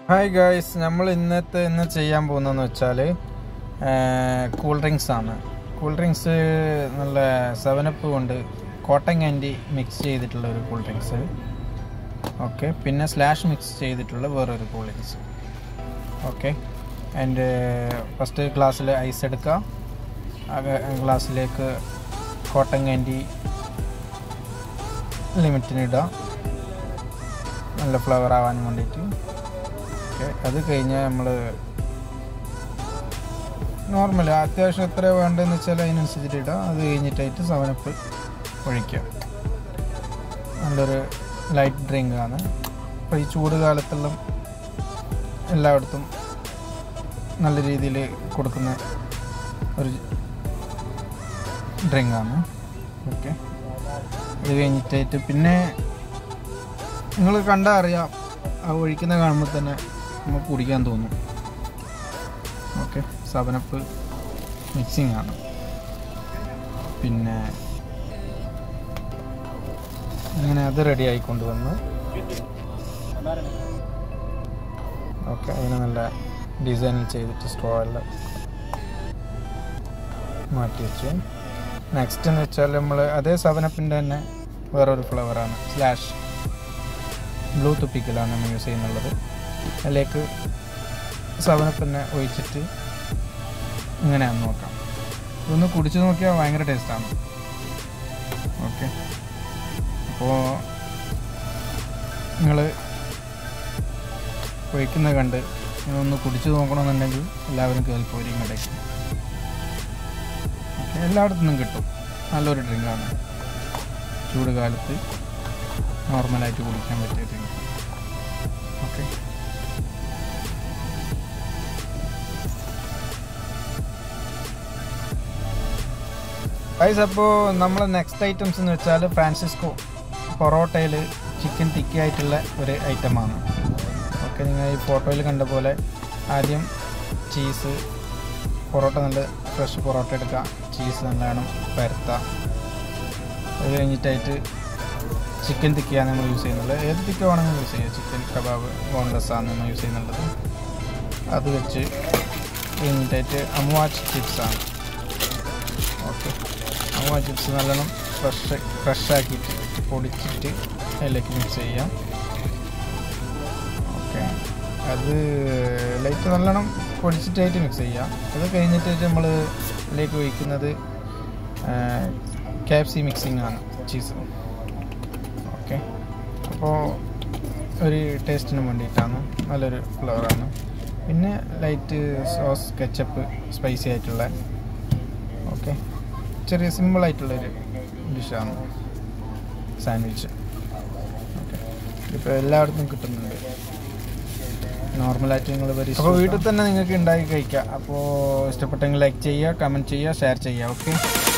hi guys നമ്മൾ ഇന്നത്തെ ഇന്ന് ചെയ്യാൻ പോകുന്നതെന്ന് വെച്ചാൽ കൂൾ ഡ്രിങ്ക്സ് ആണ് കൂൾ ഡ്രിങ്ക്സ് നല്ല സെവനപ്പ് കൊണ്ട് കോട്ടൺ ക്യാൻഡി മിക്സ് ചെയ്തിട്ടുള്ള ഒരു കൂൾ ഡ്രിങ്ക്സ് ഓക്കെ പിന്നെ സ്ലാഷ് മിക്സ് ചെയ്തിട്ടുള്ള വേറൊരു cool drinks okay and first ഗ്ലാസ്സിൽ ഐസ് എടുക്കുക ആ ഗ്ലാസ്സിലേക്ക് കോട്ടൺ ക്യാൻഡി ലിമിറ്റിന് ഇടുക നല്ല ഫ്ലവർ ആവാൻ വേണ്ടിയിട്ട് ഓക്കെ അത് കഴിഞ്ഞാൽ നമ്മൾ നോർമൽ അത്യാവശ്യം എത്ര വേണ്ടതെന്ന് വെച്ചാൽ അതിനനുസരിച്ചിട്ട് ഇടുക അത് കഴിഞ്ഞിട്ടായിട്ട് സെവനപ്പ് ഒഴിക്കുക നല്ലൊരു ലൈറ്റ് ഡ്രിങ്ക് ആണ് അപ്പോൾ ഈ ചൂട് കാലത്തെല്ലാം എല്ലായിടത്തും നല്ല രീതിയിൽ കൊടുക്കുന്ന ഒരു ഡ്രിങ്കാണ് ഓക്കെ ഇത് കഴിഞ്ഞിട്ടായിട്ട് പിന്നെ നിങ്ങൾ കണ്ടാൽ അറിയാം ആ ഒഴിക്കുന്ന കാണുമ്പോൾ തന്നെ നമുക്ക് കുടിക്കാൻ തോന്നും ഓക്കെ സവനപ്പ് മിക്സിംഗ് ആണ് പിന്നെ അങ്ങനെ അത് റെഡി ആയിക്കൊണ്ട് വന്നു ഓക്കെ അതിന് നല്ല ഡിസൈനിൽ ചെയ്തിട്ട് സ്ട്രോ എല്ലാം മാറ്റി വെച്ചു നെക്സ്റ്റ് എന്ന് വെച്ചാൽ നമ്മൾ അതേ സവനപ്പിൻ്റെ തന്നെ വേറൊരു ഫ്ലവറാണ് സ്ലാഷ് ബ്ലൂ തുപ്പിക്കലാണ് നമ്മൾ യൂസ് ചെയ്യുന്നുള്ളത് അതിലേക്ക് സവനപ്പ് തന്നെ ഒഴിച്ചിട്ട് ഇങ്ങനെയാന്ന് നോക്കാം ഇതൊന്ന് കുടിച്ച് നോക്കിയാൽ ഭയങ്കര ടേസ്റ്റാണ് ഓക്കെ അപ്പോൾ നിങ്ങൾ ഒഴിക്കുന്ന കണ്ട് ഒന്ന് കുടിച്ച് നോക്കണമെന്നുണ്ടെങ്കിൽ എല്ലാവരും കേൾപ്പോരി ഇങ്ങോട്ടേക്ക് ഓക്കെ എല്ലായിടത്തു നിന്നും കിട്ടും നല്ലൊരു ഡ്രിങ്കാണ് ചൂട് കാലത്ത് നോർമലായിട്ട് കുടിക്കാൻ പറ്റിയ ഡ്രിങ്ക് ഓക്കെ ഗൈസ് അപ്പോൾ നമ്മൾ നെക്സ്റ്റ് ഐറ്റംസ് എന്ന് വെച്ചാൽ ഫ്രാൻസിസ്കോ പൊറോട്ടയിൽ ചിക്കൻ തിക്കി ആയിട്ടുള്ള ഒരു ഐറ്റമാണ് ഓക്കെ നിങ്ങൾ ഈ ഫോട്ടോയിൽ കണ്ട പോലെ ആദ്യം ചീസ് പൊറോട്ട നല്ല ഫ്രഷ് പൊറോട്ട എടുക്കുക ചീസ് നല്ലവണ്ണം പരത്താം അത് കഴിഞ്ഞിട്ടായിട്ട് ചിക്കൻ തിക്കിയാണ് നമ്മൾ യൂസ് ചെയ്യുന്നത് ഏത് തിക്ക വേണമെങ്കിലും യൂസ് ചെയ്യാം ചിക്കൻ കബാബ് ബോൺലെസ് ആണ് നമ്മൾ യൂസ് ചെയ്യുന്നുള്ളത് അത് വെച്ച് കഴിഞ്ഞിട്ടായിട്ട് അമുവാച്ച് ചിപ്സാണ് ഓക്കെ അമുവാ ചിപ്സ് നല്ലോണം ഫ്രഷ് ഫ്രഷ് ആക്കിയിട്ട് പൊടിച്ചിട്ട് അതിലേക്ക് മിക്സ് ചെയ്യാം ഓക്കെ അത് ലൈറ്റ് നല്ലോണം പൊടിച്ചിട്ടായിട്ട് മിക്സ് ചെയ്യാം അത് കഴിഞ്ഞിട്ടായിട്ട് നമ്മൾ ഇതിലേക്ക് ഒഴിക്കുന്നത് ക്യാപ്സി മിക്സിംഗ് ആണ് ചീസ് ഓക്കെ അപ്പോൾ ഒരു ടേസ്റ്റിന് വേണ്ടിയിട്ടാണ് നല്ലൊരു ഫ്ലവറാണ് പിന്നെ ലൈറ്റ് സോസ് കെച്ചപ്പ് സ്പൈസി ആയിട്ടുള്ള ഓക്കെ ചെറിയ സിമ്പിളായിട്ടുള്ളൊരു ഡിഷാണ് സാൻഡ്വിച്ച് ഓക്കെ ഇപ്പോൾ എല്ലായിടത്തും കിട്ടുന്നുണ്ട് നോർമലായിട്ട് നിങ്ങൾ വരി അപ്പോൾ വീട്ടിൽ തന്നെ നിങ്ങൾക്ക് ഉണ്ടാക്കി കഴിക്കാം അപ്പോൾ ഇഷ്ടപ്പെട്ടെങ്കിൽ ലൈക്ക് ചെയ്യുക കമൻറ്റ് ചെയ്യുക ഷെയർ ചെയ്യുക ഓക്കെ